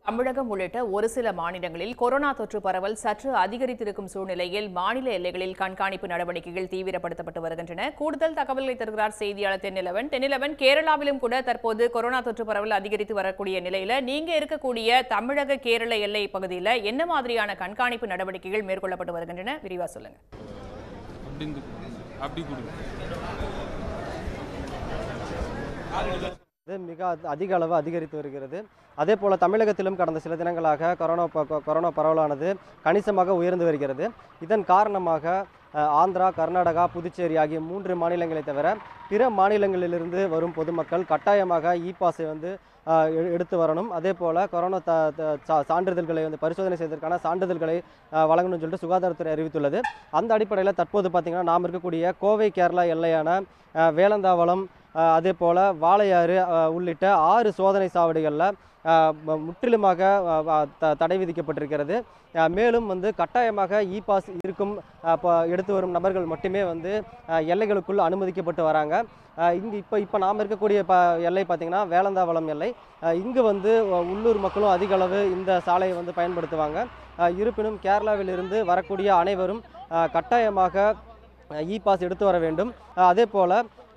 தமிழகம் உள்ளிட்ட ஒரு சில மாநிலங்களில் கொரோனா தொற்று பரவல் சற்று அதிகரித்திருக்கும் சூழ்நிலையில் மாநில எல்லைகளில் கண்காணிப்பு நடவடிக்கைகள் தீவிரப்படுத்தப்பட்டு வருகின்றன கூடுதல் தகவல்களை தருகிறார் செய்தியாளர் தென்னிலவன் தென்னிலவன் கேரளாவிலும் கூட தற்போது கொரோனா தொற்று பரவல் அதிகரித்து வரக்கூடிய நிலையில நீங்க இருக்கக்கூடிய தமிழக கேரள எல்லை பகுதியில் என்ன மாதிரியான கண்காணிப்பு நடவடிக்கைகள் மேற்கொள்ளப்பட்டு வருகின்றன விரிவா சொல்லுங்க அப்படின்னு அப்படி கொடுங்க இது மிக அதி- அதிக அளவு அதிகரித்து வருகிறது அதே போல் தமிழகத்திலும் கடந்த சில தினங்களாக கொரோனா ப- கொ- கொரோனா பரவலானது கணிசமாக உயர்ந்து வருகிறது இதன் காரணமாக அஹ், ஆந்திரா கர்நாடகா புதுச்சேரி ஆகிய மூன்று மாநிலங்களை தவிர பிற மாநிலங்களிலிருந்து வரும் பொதுமக்கள் கட்டாயமாக இ பாஸை வந்து அஹ், எ- எடுத்து வரணும் அதே போல் கொரோனா த த- சா- சான்றிதழ்களை வந்து பரிசோதனை செய்வதற்கான சான்றிதழ்களை அஹ், வழங்கணும்னு சொல்லிட்டு சுகாதாரத்துறை அறிவித்துள்ளது அந்த அடிப்படையில் தற்போது பார்த்திங்கன்னா நாம் இருக்கக்கூடிய கோவை கேரளா எல்லையான அஹ், வேலந்தாவளம் அஹ், அதே போல் வாளையாறு அஹ், உள்ளிட்ட ஆறு சோதனை சாவடிகளில் முற்றிலுமாக அஹ், அஹ், த- தடை விதிக்கப்பட்டிருக்கிறது அஹ், மேலும் வந்து கட்டாயமாக இ பாஸ் இருக்கும் அஹ், ப- எடுத்து வரும் நபர்கள் மட்டுமே வந்து அஹ், எல்லைகளுக்குள் அனுமதிக்கப்பட்டு வராங்க அஹ், இங்கு இப்போ இப்போ நாம் இருக்கக்கூடிய ப எல்லை பார்த்திங்கன்னா வேலந்தாவளம் எல்லை அஹ், இங்கு வந்து அஹ், உள்ளூர் மக்களும் அதிக அளவு இந்த சாலையை வந்து பயன்படுத்துவாங்க அஹ், இருப்பினும் கேரளாவிலிருந்து வரக்கூடிய அனைவரும் அஹ், கட்டாயமாக இ பாஸ் எடுத்து வர வேண்டும் அஹ் அதே போல்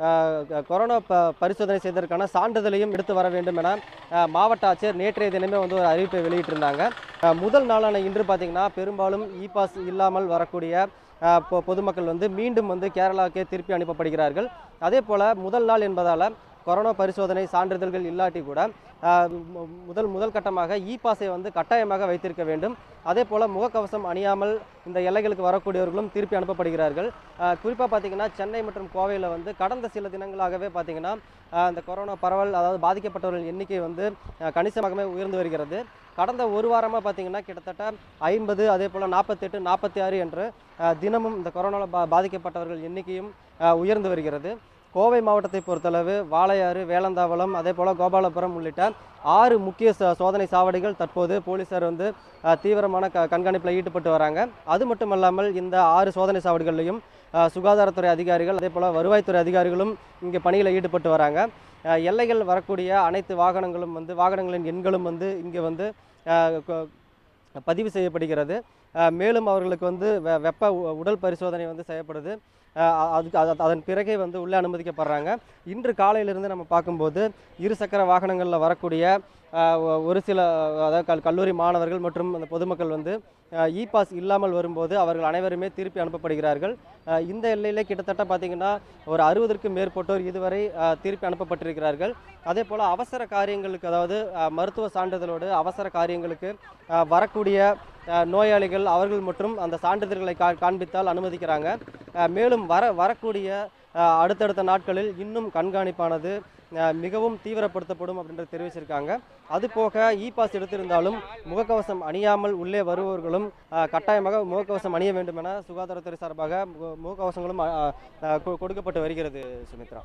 கொரோனா ப பரிசோதனை செய்வதற்கான சான்றிதழையும் எடுத்து வர வேண்டும் என அஹ், மாவட்ட ஆட்சியர் நேற்றைய தினமே வந்து ஒரு அறிவிப்பை வெளியிட்டிருந்தாங்க அஹ், முதல் நாளான இன்று பார்த்திங்கன்னா பெரும்பாலும் இ பாஸ் இல்லாமல் வரக்கூடிய அஹ், பொ- பொதுமக்கள் வந்து மீண்டும் வந்து கேரளாவுக்கே திருப்பி அனுப்பப்படுகிறார்கள் அதே போல் முதல் நாள் என்பதால் கொரோனா பரிசோதனை சான்றிதழ்கள் இல்லாட்டி கூட அஹ், மு- முதல் முதல் கட்டமாக இ பாஸை வந்து கட்டாயமாக வைத்திருக்க வேண்டும் அதே போல் முகக்கவசம் அணியாமல் இந்த எல்லைகளுக்கு வரக்கூடியவர்களும் திருப்பி அனுப்பப்படுகிறார்கள் குறிப்பாக பார்த்தீங்கன்னா சென்னை மற்றும் கோவையில் வந்து கடந்த சில தினங்களாகவே பார்த்தீங்கன்னா அஹ், இந்த கொரோனா பரவல் அதாவது பாதிக்கப்பட்டவர்கள் எண்ணிக்கை வந்து அஹ், கணிசமாகவே உயர்ந்து வருகிறது கடந்த ஒரு வாரமாக பார்த்தீங்கன்னா கிட்டத்தட்ட ஐம்பது அதே போல் நாற்பத்தெட்டு நாற்பத்தி ஆறு என்று அஹ், தினமும் இந்த கொரோனாவில் பா பாதிக்கப்பட்டவர்கள் எண்ணிக்கையும் அஹ், உயர்ந்து வருகிறது கோவை மாவட்டத்தை பொறுத்தளவு வாளையாறு வேலந்தாவளம் அதே போல் கோபாலபுரம் உள்ளிட்ட ஆறு முக்கிய ச- சோதனை சாவடிகள் தற்போது போலீசார் வந்து அஹ், தீவிரமான க கண்காணிப்பில் ஈடுபட்டு வராங்க அது மட்டுமல்லாமல் இந்த ஆறு சோதனை சாவடிகளிலையும் அஹ், சுகாதாரத்துறை அதிகாரிகள் அதே போல் வருவாய்த்துறை அதிகாரிகளும் இங்கே பணியில் ஈடுபட்டு வராங்க அஹ், எல்லைகள் வரக்கூடிய அனைத்து வாகனங்களும் வந்து வாகனங்களின் எண்களும் வந்து இங்கே வந்து அஹ், கொ- பதிவு செய்யப்படுகிறது அஹ், மேலும் அவர்களுக்கு வந்து வெ- வெப்ப உ- உடல் பரிசோதனை வந்து செய்யப்படுது அஹ், அதுக்கு அது- அதன் பிறகே வந்து உள்ளே அனுமதிக்கப்படுறாங்க இன்று காலையிலிருந்து நம்ம பார்க்கும்போது இருசக்கர வாகனங்களில் வரக்கூடிய அஹ், ஒ- ஒரு சில அதாவது கல் கல்லூரி மாணவர்கள் மற்றும் அந்த பொதுமக்கள் வந்து இ பாஸ் இல்லாமல் வரும்போது அவர்கள் அனைவருமே திருப்பி அனுப்பப்படுகிறார்கள் அஹ், இந்த எல்லையிலே கிட்டத்தட்ட பார்த்தீங்கன்னா ஒரு அறுபதற்கும் மேற்பட்டோர் இதுவரை அஹ், திருப்பி அனுப்பப்பட்டிருக்கிறார்கள் அதே போல் அவசர காரியங்களுக்கு அதாவது அஹ், மருத்துவ சான்றிதழோடு அவசர காரியங்களுக்கு அஹ், வரக்கூடிய அஹ், நோயாளிகள் அவர்கள் மற்றும் அந்த சான்றிதழ்களை கா காண்பித்தால் அனுமதிக்கிறாங்க அஹ், மேலும் வர வரக்கூடிய அஹ், அடுத்தடுத்த நாட்களில் இன்னும் கண்காணிப்பானது அஹ், மிகவும் தீவிரப்படுத்தப்படும் அப்படின்றது தெரிவிச்சிருக்காங்க அது போக இ பாஸ் எடுத்திருந்தாலும் முகக்கவசம் அணியாமல் உள்ளே வருபவர்களும் அஹ், கட்டாயமாக முகக்கவசம் அணிய வேண்டும் என சுகாதாரத்துறை சார்பாக முக- முகக்கவசங்களும் அஹ், அஹ், கொ- கொடுக்கப்பட்டு வருகிறது சுமித்ரா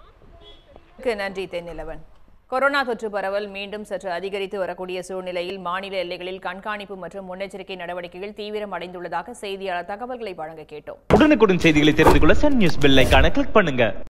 க்கு நன்றி தென்னிலவன் கொரோனா தொற்று பரவல் மீண்டும் சற்று அதிகரித்து வரக்கூடிய சூழ்நிலையில் மாநில எல்லைகளில் கண்காணிப்பு மற்றும் முன்னெச்சரிக்கை நடவடிக்கைகள் தீவிரம் அடைந்துள்ளதாக செய்தியாளர் தகவல்களை வழங்க கேட்டோம் உடனுக்குடன் செய்திகளை தெரிந்து கொள்ள சன் நியூஸ் பெல் ஐகானை கிளிக் பண்ணுங்க